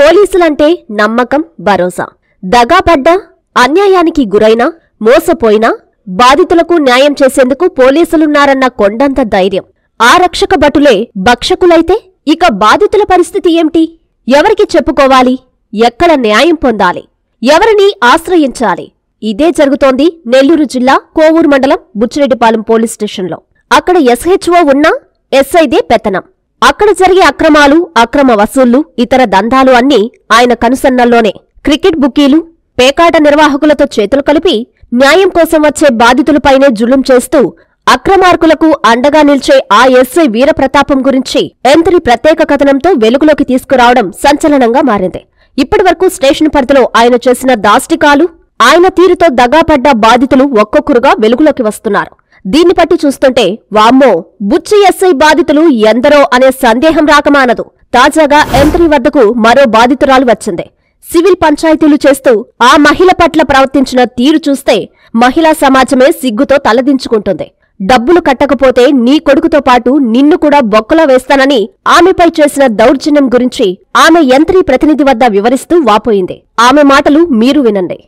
పోలీసులంటే నమ్మకం భరోసా దగాపడ్డా అన్యాయానికి గురైనా మోసపోయినా బాధితులకు న్యాయం చేసేందుకు పోలీసులున్నారన్న కొండంత ధైర్యం ఆ రక్షక భటులే భక్షకులైతే ఇక బాధితుల పరిస్థితి ఏమిటి ఎవరికి చెప్పుకోవాలి ఎక్కడ న్యాయం పొందాలి ఎవరిని ఆశ్రయించాలి ఇదే జరుగుతోంది నెల్లూరు జిల్లా కోవూరు మండలం బుచ్చిరెడ్డిపాలెం పోలీస్ స్టేషన్లో అక్కడ ఎస్హెచ్ఓ ఉన్నా ఎస్ఐదే పెత్తనం అక్కడ జరిగే అక్రమాలు అక్రమ వసూళ్లు ఇతర దందాలు అన్నీ ఆయన కనుసన్నల్లోనే క్రికెట్ బుకీలు పేకాట నిర్వాహకులతో చేతులు కలిపి న్యాయం కోసం వచ్చే బాధితులపైనే జులుం చేస్తూ అక్రమార్కులకు అండగా నిల్చే ఆ ఎస్ఐ వీరప్రతాపం గురించి ఎంతరి ప్రత్యేక కథనంతో వెలుగులోకి తీసుకురావడం సంచలనంగా మారింది ఇప్పటివరకు స్టేషన్ పరిధిలో ఆయన చేసిన దాష్టికాలు ఆయన తీరుతో దగాపడ్డ బాధితులు ఒక్కొక్కరుగా వెలుగులోకి వస్తున్నారు దీన్ని బట్టి చూస్తుంటే వామ్మో బుచ్చి ఎస్ఐ బాధితులు ఎందరో అనే సందేహం రాకమానదు తాజాగా ఎంత్రీ వద్దకు మరో బాధితురాలు వచ్చింది సివిల్ పంచాయతీలు చేస్తూ ఆ మహిళ పట్ల ప్రవర్తించిన తీరు చూస్తే మహిళా సమాజమే సిగ్గుతో తలదించుకుంటుంది డబ్బులు కట్టకపోతే నీ కొడుకుతో పాటు నిన్ను కూడా బొక్కలో వేస్తానని ఆమెపై చేసిన దౌర్జన్యం గురించి ఆమె యంత్రి ప్రతినిధి వద్ద వివరిస్తూ వాపోయింది ఆమె మాటలు మీరు వినండి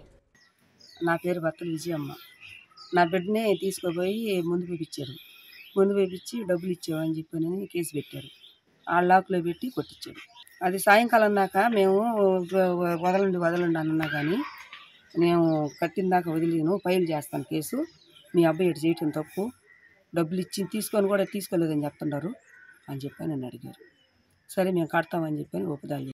నా పేరు భర్తలు విజయమ్మ నా బిడ్డని తీసుకుపోయి ముందు పంపించారు ముందు పంపించి డబ్బులు ఇచ్చామని చెప్పని కేసు పెట్టారు ఆ లాక్లో పెట్టి కొట్టించాడు అది సాయంకాలం దాకా మేము వ- వ- వదలండి వదలండి అన్నా కానీ నేను కట్టిన దాకా వదిలేను ఫైల్ చేస్తాను కేసు మీ అబ్బాయి ఇటు చేయటం తప్పు డబ్బులు ఇచ్చి తీసుకొని కూడా తీసుకోలేదని చెప్తున్నారు అని చెప్పి నన్ను అడిగారు సరే మేము కడతామని చెప్పని ఒప్పుదాలి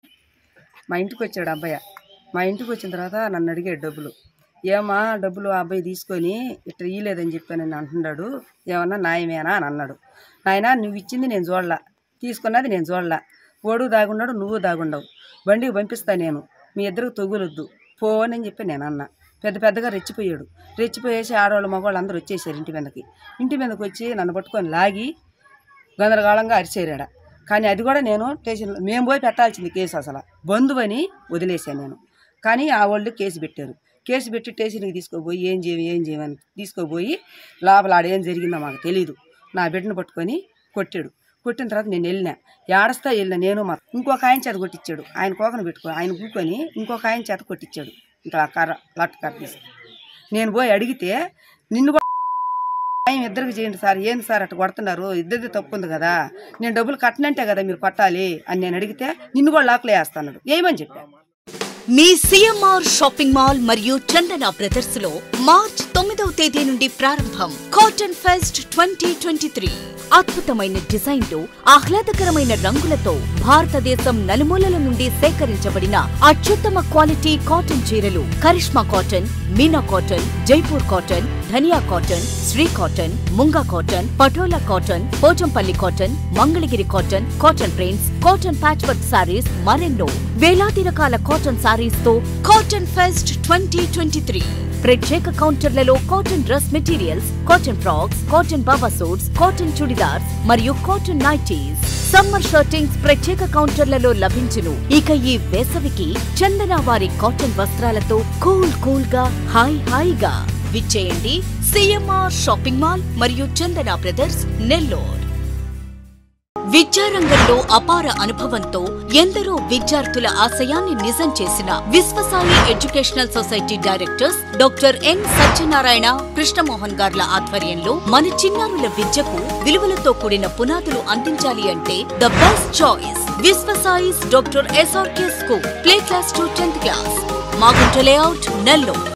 మా ఇంటికి వచ్చాడు అబ్బాయి మా ఇంటికి వచ్చిన తర్వాత నన్ను అడిగాడు డబ్బులు ఏమా డబ్బులు ఆ అబ్బాయి తీసుకొని ఇట్లా ఇయ్యలేదని చెప్పి నన్ను అంటున్నాడు ఏమన్నా న్యాయమేనా అని అన్నాడు నాయనా నువ్వు ఇచ్చింది నేను చూడలా తీసుకున్నది నేను చూడలా ఓడు దాగున్నాడు నువ్వు దాగుండవు బండికి పంపిస్తా నేను మీ ఇద్దరికి తొగులొద్దు పో అని చెప్పి నేను అన్నా పెద్ద పెద్దగా రెచ్చిపోయాడు రెచ్చిపోయేసి ఆడవాళ్ళు మగవాళ్ళు అందరూ వచ్చేసారు ఇంటి మీదకి ఇంటి మీదకి వచ్చి నన్ను పట్టుకొని లాగి గందరగోళంగా అరిచేరాడ కానీ అది కూడా నేను స్టేషన్లో మేము పోయి పెట్టాల్సింది కేసు అసలు బంధువని వదిలేశాను నేను కానీ ఆ వాళ్ళు కేసు పెట్టారు కేసు పెట్టి స్టేషన్కి తీసుకుపోయి ఏం చేయ ఏం చేయమని తీసుకుపోయి లోపల ఆడ ఏం జరిగిందో మాకు తెలియదు నా బిడ్డను పట్టుకొని కొట్టాడు కొట్టిన తర్వాత నేను వెళ్ళినా ఏడస్తా వెళ్ళినా నేను మా ఇంకొక ఆయన చేత కొట్టించాడు ఆయన కోకను పెట్టుకో ఆయన కూకొని ఇంకొక ఆయన చేత కొట్టించాడు ఇంకా ఆ కర్ర లట్ కర్ర తీసి నేను పోయి అడిగితే నిన్ను కూడా న్యాయం ఇద్దరికి చేయండి సార్ ఏంది సార్ అట్లా కొడుతున్నారు ఇద్దరిది తప్పు ఉంది కదా నేను డబ్బులు కట్టనంటే కదా మీరు కొట్టాలి అని నేను అడిగితే నిన్ను కూడా లాక్లో వేస్తాడు ఏమని చెప్పాను మీ సిఎంఆర్ షాపింగ్ మాల్ మరియు చందన బ్రదర్స్ లో మార్చ్ తొమ్మిదవ తేదీ నుండి ప్రారంభం cotton fest twenty twenty three అద్భుతమైన డిజైన్లు ఆహ్లాదకరమైన రంగులతో భారతదేశం నలుమూలల నుండి సేకరించబడిన అత్యుత్తమ క్వాలిటీ కాటన్ చీరలు Karishma cotton Meena cotton Jaipur cotton Dhaniya cotton Sri cotton Munga cotton Patola cotton Pochampally cotton Mangalagiri cotton cotton prints cotton patch work saris మరెన్నో వేలాది రకాల కాటన్ సారీస్ తో cotton fest twenty twenty three ప్రత్యేక కౌంటర్లలో cotton dress materials cotton frocks cotton baba suits cotton churidars మరియు కాటన్ నైటీస్ సమ్మర్ షర్టింగ్స్ ప్రత్యేక కౌంటర్లలో లభించును ఇక ఈ వేసవికి చందన వారి కాటన్ వస్త్రాలతో కూల్ కూల్ గా హాయ్ హాయిగా విచ్చేయండి సిఎంఆర్ షాపింగ్ మాల్ మరియు చందన బ్రదర్స్ నెల్లూరు విద్యారంగంలో అపార అనుభవంతో ఎందరో విద్యార్థుల ఆశయాన్ని నిజం చేసిన Viswasai educational society directors doctor N Satyanarayana Krishnamohan గార్ల ఆధ్వర్యంలో మన చిన్నారుల విద్యకు విలువలతో కూడిన పునాదులు అందించాలి అంటే the best choice Viswasai's doctor SRK school play class to tenth class Magunta layout Nellore